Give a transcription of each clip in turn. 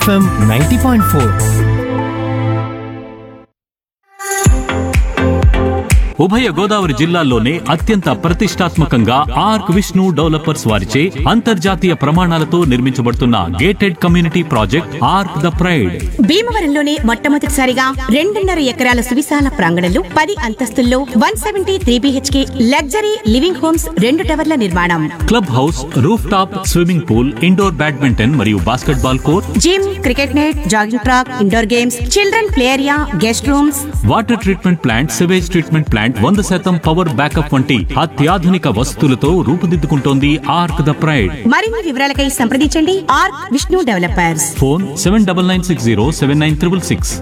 FM ninety point four ఉభయ గోదావరి జిల్లాల్లోనే అత్యంత ప్రతిష్టాత్మకంగా ఆర్క్ విష్ణు డెవలపర్స్ వారిచే అంతర్జాతీయ ప్రమాణాలతో నిర్మించబడుతున్న gated community project arc the pride భీమవరంలోనే మొట్టమొదటిసారిగా రెండున్నర ఎకరాల సువిశాల ప్రాంగణంలో పది అంతస్తుల్లో one seventy three BHK luxury living homes రెండు టవర్ల నిర్మాణం club house roof top swimming pool indoor badminton మరియు basketball court gym cricket net jogging track indoor games children play area guest rooms water treatment plant sewage treatment plant వంద శాతం power backup వంటి అత్యాధునిక వసతులతో రూపుదిద్దుకుంటోంది arc the pride మరిన్ని వివరాలకై సంప్రదించండి R Vishnu developers phone seven double nine six zero seven nine triple six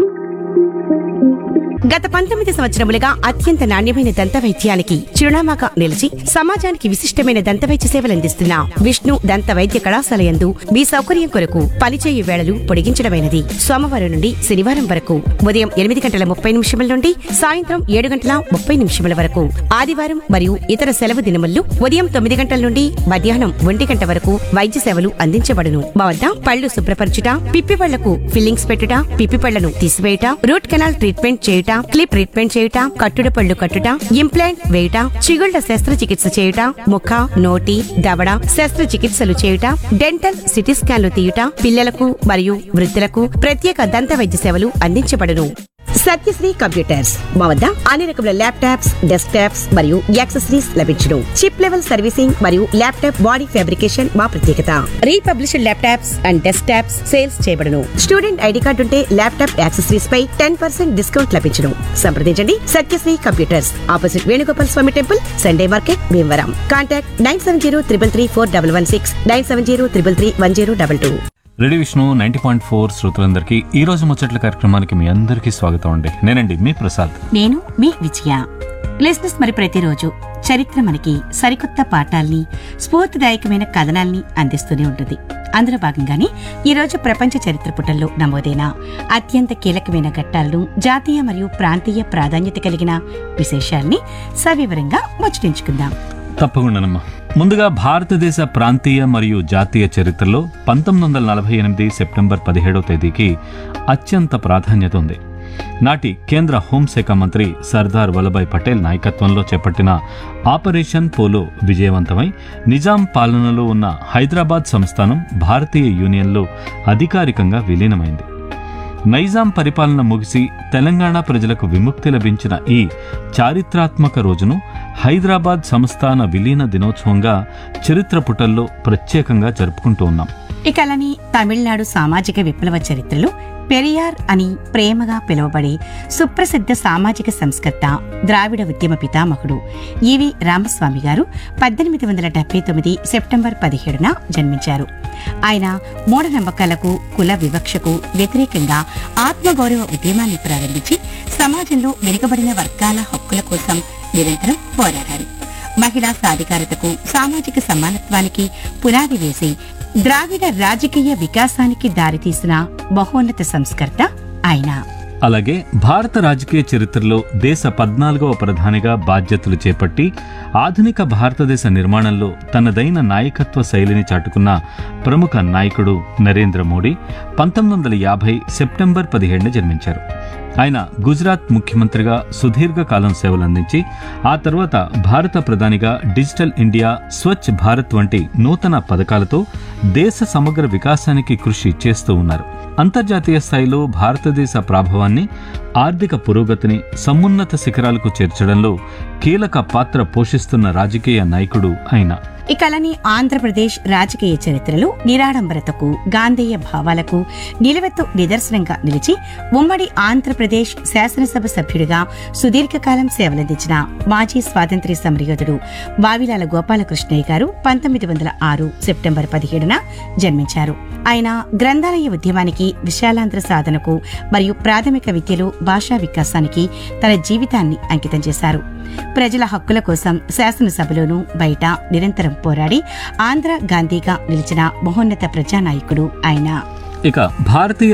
గత పంతొమ్మిది సంవత్సరములుగా అత్యంత నాణ్యమైన దంత వైద్యానికి చిరునామాగా నిలిచి సమాజానికి విశిష్టమైన దంత వైద్య సేవలు అందిస్తున్న విష్ణు దంత వైద్య కళాశాల యందు మీ సౌకర్యం కొరకు పనిచేయు వేళలు పొడిగించడమైనది సోమవారం నుండి శనివారం వరకు ఉదయం ఎనిమిది గంటల ముప్పై నిమిషముల నుండి సాయంత్రం ఏడు గంటల ముప్పై నిమిషముల వరకు ఆదివారం మరియు ఇతర సెలవు దినముల్లో ఉదయం తొమ్మిది గంటల నుండి మధ్యాహ్నం ఒంటి గంట వరకు వైద్య సేవలు అందించబడును మా వద్ద పళ్ళు శుభ్రపరచుట పిప్పి పళ్లకు ఫిల్లింగ్స్ పెట్టుట పిప్పి పళ్లను తీసివేయుట రూట్ కెనాల్ ట్రీట్మెంట్ చేయుట క్లిప్ ట్రీట్మెంట్ చేయుట కట్టుడు పళ్ళు కట్టుట ఇంప్లాంట్ వేయుట చిగుళ్ల శస్త్రచికిత్స చేయుట ముఖ నోటి దవడ శస్త్రచికిత్సలు చేయుట డెంటల్ సిటీ స్కాన్లు తీయుట పిల్లలకు మరియు వృద్ధులకు ప్రత్యేక దంత వైద్య సేవలు అందించబడును సత్యశ్రీ కంప్యూటర్స్ మా వద్ద అన్ని రకముల ల్యాప్టాప్స్ డెస్క్ టాప్స్ మరియు యాక్సెసరీస్ లభించును చిప్ లెవెల్ సర్వీసింగ్ మరియు ల్యాప్టాప్ బాడీ ఫ్యాబ్రికేషన్ మా ప్రత్యేకత republished laptops and desk tops sales చేయబడును స్టూడెంట్ ఐడి కార్డు ఉంటే ల్యాప్టాప్ యాక్సెసరీస్ పై టెన్ పర్సెంట్ డిస్కౌంట్ లభించును సంప్రదించండి Satyasri computers opposite Venugopal Swamy temple Sunday market Bhimavaram contact nine seven zero triple three four double one six nine seven zero triple three one zero double two రెడీ Vishnu ninety point four శ్రోతలందరికీ ఈ రోజు ముచ్చట్ల కార్యక్రమానికి మీ అందరికీ స్వాగతం అండి నేనండి మీ ప్రసాద్ నేను మీ విజయ లిస్నెస్ మరి ప్రతిరోజు చరిత్ర మనకి సరికొత్త పాఠాల్ని స్ఫూర్తిదాయకమైన కథనాల్ని అందిస్తూనే ఉంటుంది అందులో భాగంగానే ఈ రోజు ప్రపంచ చరిత్ర పుటల్లో నమోదైన అత్యంత కీలకమైన ఘట్టాలను జాతీయ మరియు ప్రాంతీయ ప్రాధాన్యత కలిగిన విశేషాల్ని సవివరంగా ముచ్చటించుకుందాం తప్పకుండానమ్మా ముందుగా భారతదేశ ప్రాంతీయ మరియు జాతీయ చరిత్రలో పంతొమ్మిది వందల నలభై ఎనిమిది సెప్టెంబర్ పదిహేడవ తేదీకి అత్యంత ప్రాధాన్యత ఉంది నాటి కేంద్ర హోంశాఖ మంత్రి సర్దార్ వల్లభాయ్ పటేల్ నాయకత్వంలో చేపట్టిన ఆపరేషన్ పోలో విజయవంతమై నిజాం పాలనలో ఉన్న హైదరాబాద్ సంస్థానం భారతీయ యూనియన్లో అధికారికంగా విలీనమైంది నైజాం పరిపాలన ముగిసి తెలంగాణ ప్రజలకు విముక్తి లభించిన ఈ చారిత్రాత్మక రోజును హైదరాబాద్ సంస్థాన విలీన దినోత్సవంగా చరిత్ర పుటల్లో ప్రత్యేకంగా జరుపుకుంటూ ఉన్నాం ఇక అలానే తమిళనాడు సామాజిక విప్లవ చరిత్రలో పెరియార్ అని ప్రేమగా పిలువబడే సుప్రసిద్ధ సామాజిక సంస్కర్త ద్రావిడ ఉద్యమ పితామహుడు ఈవి రామస్వామి గారు పద్దెనిమిది వందల డెబ్బై తొమ్మిది సెప్టెంబర్ పదిహేడున జన్మించారు ఆయన మూఢనమ్మకాలకు కుల వివక్షకు వ్యతిరేకంగా ఆత్మగౌరవ ఉద్యమాన్ని ప్రారంభించి సమాజంలో వెనుకబడిన వర్గాల హక్కుల కోసం నిరంతరం పోరాడారు మహిళా సాధికారతకు సామాజిక సమానత్వానికి పునాది వేసి ద్రావిడ రాజకీయ వికాసానికి దారితీసిన బహోన్నత సంస్కర్త ఆయన అలాగే భారత రాజకీయ చరిత్రలో దేశ పద్నాలుగవ ప్రధానిగా బాధ్యతలు చేపట్టి ఆధునిక భారతదేశ నిర్మాణంలో తనదైన నాయకత్వ శైలిని చాటుకున్న ప్రముఖ నాయకుడు నరేంద్ర మోడీ పంతొమ్మిది వందల యాభై సెప్టెంబర్ పదిహేడున జన్మించారు ఆయన గుజరాత్ ముఖ్యమంత్రిగా సుదీర్ఘకాలం సేవలందించి ఆ తర్వాత భారత ప్రధానిగా డిజిటల్ ఇండియా స్వచ్ఛ భారత్ వంటి నూతన పథకాలతో దేశ సమగ్ర వికాసానికి కృషి చేస్తూ ఉన్నారు అంతర్జాతీయ స్థాయిలో భారతదేశ ప్రాభవాన్ని ఆర్థిక పురోగతిని సమున్నత శిఖరాలకు చేర్చడంలో కీలక పాత్ర పోషిస్తున్న రాజకీయ నాయకుడు ఆయన ఇక అలానే ఆంధ్రప్రదేశ్ రాజకీయ చరిత్రలో నిరాడంబరతకు గాంధేయ భావాలకు నిలవెత్తు నిదర్శనంగా నిలిచి ఉమ్మడి ఆంధ్రప్రదేశ్ శాసనసభ సభ్యుడిగా సుదీర్ఘకాలం సేవలందించిన మాజీ స్వాతంత్ర్య సమరయోధుడు వావిలాల గోపాలకృష్ణయ్య గారు పంతొమ్మిది వందల ఆరు సెప్టెంబర్ పదిహేడున జన్మించారు ఆయన గ్రంథాలయ ఉద్యమానికి విశాలాంధ్ర సాధనకు మరియు ప్రాథమిక విద్యలో భాషా వికాసానికి తన జీవితాన్ని అంకితం చేశారు ప్రజల హక్కుల కోసం శాసనసభలోనూ బయట నిరంతరం పోరాడి ఆంధ్ర గాంధీగా నిలిచిన మహోన్నత ప్రజానాయకుడు ఆయన ఇక భారతీయ